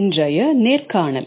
இன்றைய நேர்காணல்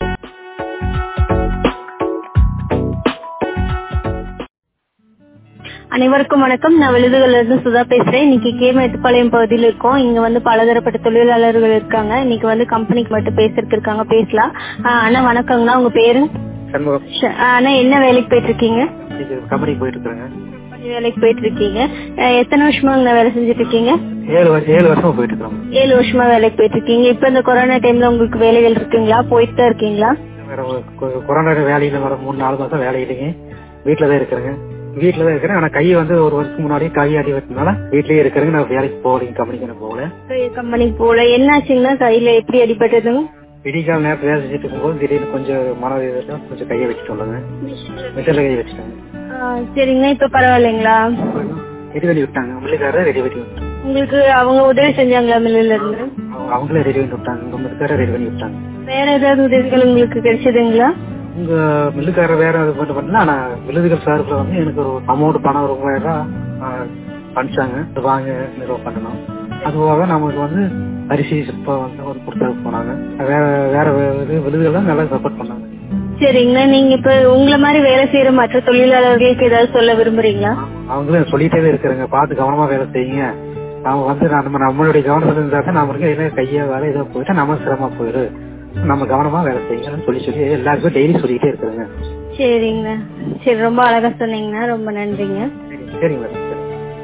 அனைவருக்கும் வணக்கம் நான் விழுதுகள்ல இருந்து சுதா பேசுறேன் இன்னைக்கு கே மேட்டுப்பாளையம் பகுதியில் இருக்கோம் இங்க வந்து பலதரப்பட்ட தொழிலாளர்கள் இருக்காங்க இன்னைக்கு வந்து கம்பெனிக்கு மட்டும் பேசுறதுக்கு இருக்காங்க பேசலாம் ஆஹ் அண்ணா வணக்கங்கண்ணா உங்க பேரு சண்முகம் ஷ- ஆஹ் அண்ணா என்ன வேலைக்கு போயிட்டு இருக்கீங்க இது கம்பெனிக்கு போயிட்டு இருக்கிறேங்க company வேலைக்கு போயிட்டு இருக்கீங்க ஆஹ் எத்தனை வருஷமா அங்க வேலை செஞ்சுட்டு இருக்கீங்க ஏழு வருஷம் ஏழு வருஷமா போயிட்டு இருக்கிறோம் ஏழு வருஷமா வேலைக்கு போயிட்டு இருக்கீங்க இப்ப இந்த கொரோனா டைம்ல உங்களுக்கு வேலைகள் இருக்குங்களா போயிட்டு தான் இருக்கீங்களா வேற ஒரு கொ- கொரோனா வேலையில வர மூணு நாலு மாசம் வேலை இல்லைங்க வீட்டுல தான் இருக்கிறேங்க வீட்டுல தான் இருக்கிறேன் ஆனா கை வந்து ஒரு வருஷத்துக்கு முன்னாடி கை அடி வச்சதுனால வீட்லயே இருக்கிறேங்க நான் வேலைக்கு போகலைங்க கம்பெனிக்கு நான் போகல கம்பெனிக்கு போல என்னாச்சுங்கன்னா கையில எப்படி அடிபட்டதுங்க விடிகால நேரத்தில் வேலை செஞ்சுட்டு இருக்கும்போது திடீர்னு கொஞ்சம் மன இதுல கொஞ்சம் கையை வச்சுட்டு வந்தாங்க மிஷின்ல கையை வச்சுட்டாங்க ஆஹ் சரிங்கண்ணா இப்ப பரவாயில்லைங்களா ரெடி பண்ணி விட்டாங்க மில்லுக்காரர் ரெடி பண்ணி விட்டாங்க உங்களுக்கு அவங்க உதவி செஞ்சாங்களா மில்லுல இருந்து அவங்க- அவங்களே ரெடி பண்ணி விட்டாங்க உங்க மில்லுக்காரர் ரெடி பண்ணி விட்டாங்க வேற ஏதாவது உதவிகள் உங்களுக்கு கிடைச்சதுங்களா உங்க மில்லுக்காரர் வேற இது பண்ண பண்ணல ஆனா விழுதுகள் சார்பில் வந்து எனக்கு ஒரு அமௌண்ட் பணம் ஒரு மூவாயிரம் ரூபாய் அனுப்பிச்சாங்க இது வாங்க நிறுவனம் பண்ணணும் அது போக நமக்கு வந்து அரிசி சிப்பா வந்து ஒரு கொடுத்தது போனாங்க வேற வேற இது விழுதுகள் நல்லா சப்போர்ட் பண்ணாங்க சரிங்கண்ணா நீங்க இப்ப உங்களை மாதிரி வேலை செய்யற மற்ற தொழிலாளர்களுக்கு ஏதாவது சொல்ல விரும்புறீங்களா அவங்களும் சொல்லிட்டே தான் இருக்கிறாங்க பார்த்து கவனமா வேலை செய்யுங்க அவங்க வந்து நம்ம நம்மளுடைய கவனத்துல இருந்தா தான் நம்மளுக்கு என்ன கையா வேலை ஏதோ போயிட்டா நம்ம சிரமமா போயிரு நம்ம கவனமா வேலை செய்யுங்கன்னு சொல்லி சொல்லி எல்லாருக்கும் டெய்லி சொல்லிட்டே இருக்கிறாங்க சரிங்கண்ணா சரி ரொம்ப அழகா சொன்னீங்கண்ணா ரொம்ப நன்றிங்க சரி சரிங்க மேடம் சரி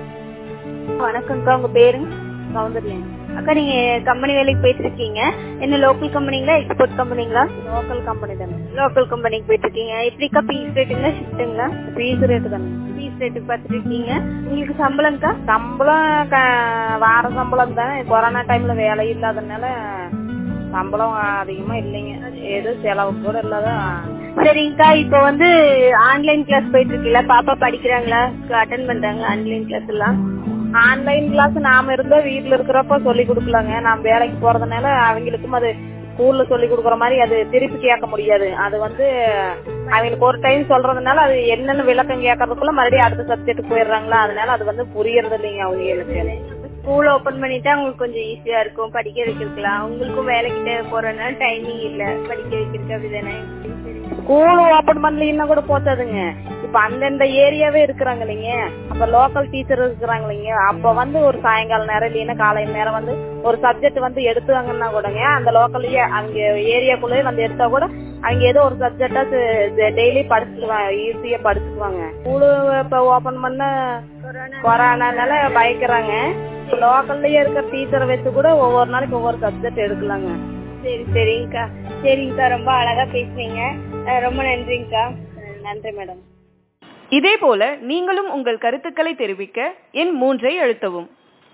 வணக்கம்க்கா உங்க பேருங்க சௌந்தர்யா அக்கா நீங்க கம்பெனி வேலைக்கு போயிட்டு இருக்கீங்க என்ன லோக்கல் கம்பெனிங்களா எக்ஸ்போர்ட் கம்பெனிங்களா லோக்கல் கம்பெனி தானே லோக்கல் கம்பெனிக்கு போயிட்டு இருக்கீங்க எப்படிக்கா பீஸ் ரேட்டுங்களா ஷிஃப்ட்டுங்களா பீஸ் ரேட்டு தானே பீஸ் ரேட்டுக்கு பார்த்துட்டு இருக்கீங்க உங்களுக்கு சம்பளம்க்கா சம்பளம் க- வார சம்பளம் தான் கொரோனா டைம்ல வேலை இல்லாதனால சம்பளம் அதிகமா இல்லைங்க ஏதோ செலவு கூட இல்லாத சரிங்கக்கா இப்போ வந்து ஆன்லைன் கிளாஸ் போயிட்டு இருக்குல்ல பாப்பா படிக்கிறாங்களா அட்டன் பண்றாங்களா ஆன்லைன் கிளாஸ் எல்லாம் ஆன்லைன் கிளாஸ் நாம இருந்தா வீட்ல இருக்கிறப்ப சொல்லி கொடுக்கலாங்க நாம் வேலைக்கு போறதுனால அவங்களுக்கும் அது ஸ்கூல்ல சொல்லி கொடுக்குற மாதிரி அது திருப்பி கேட்க முடியாது அது வந்து அவங்களுக்கு ஒரு டைம் சொல்றதுனால அது என்னென்ன விளக்கம் கேட்கறதுக்குள்ள மறுபடியும் அடுத்த சப்ஜெக்ட் போயிடுறாங்களா அதனால அது வந்து புரியறது இல்லைங்க அவங்களுக்கு ஸ்கூல் ஓபன் பண்ணிட்டா உங்களுக்கு கொஞ்சம் ஈஸியா இருக்கும் படிக்க வைக்கிறதுக்கலாம் உங்களுக்கும் வேலைக்கு போறதுனால டைமிங் இல்ல படிக்க வைக்கிறதுக்கு அப்படிதானே ஸ்கூல் ஓபன் பண்ணலீங்கன்னா கூட போத்தாதுங்க இப்ப அந்தந்த ஏரியாவே இருக்கிறாங்க இல்லைங்க அப்ப லோக்கல் டீச்சர் இருக்கிறாங்க இல்லைங்க அப்ப வந்து ஒரு சாயங்கால நேரம் இல்லைன்னா காலையில நேரம் வந்து ஒரு சப்ஜெக்ட் வந்து எடுத்தாங்கன்னா கூடங்க அந்த லோக்கல்லயே அவங்க ஏரியாக்குள்ளேயே வந்து எடுத்தா கூட அவங்க ஏதோ ஒரு சப்ஜெக்டா டெய்லி படிச்சுக்குவாங்க ஈஸியா படிச்சுக்குவாங்க ஸ்கூலு இப்ப ஓபன் பண்ண கொரோனானால பயக்கிறாங்க லோக்கல்லயே இருக்கிற டீச்சரை வச்சு கூட ஒவ்வொரு நாளைக்கு ஒவ்வொரு சப்ஜெக்ட் எடுக்கலாங்க சரி சரிங்கக்கா சரிங்கக்கா ரொம்ப அழகா பேசுனீங்க அஹ் ரொம்ப நன்றிங்கக்கா அஹ் நன்றி மேடம் இதேபோல நீங்களும் உங்கள் கருத்துக்களை தெரிவிக்க எண் மூன்றை அழுத்தவும்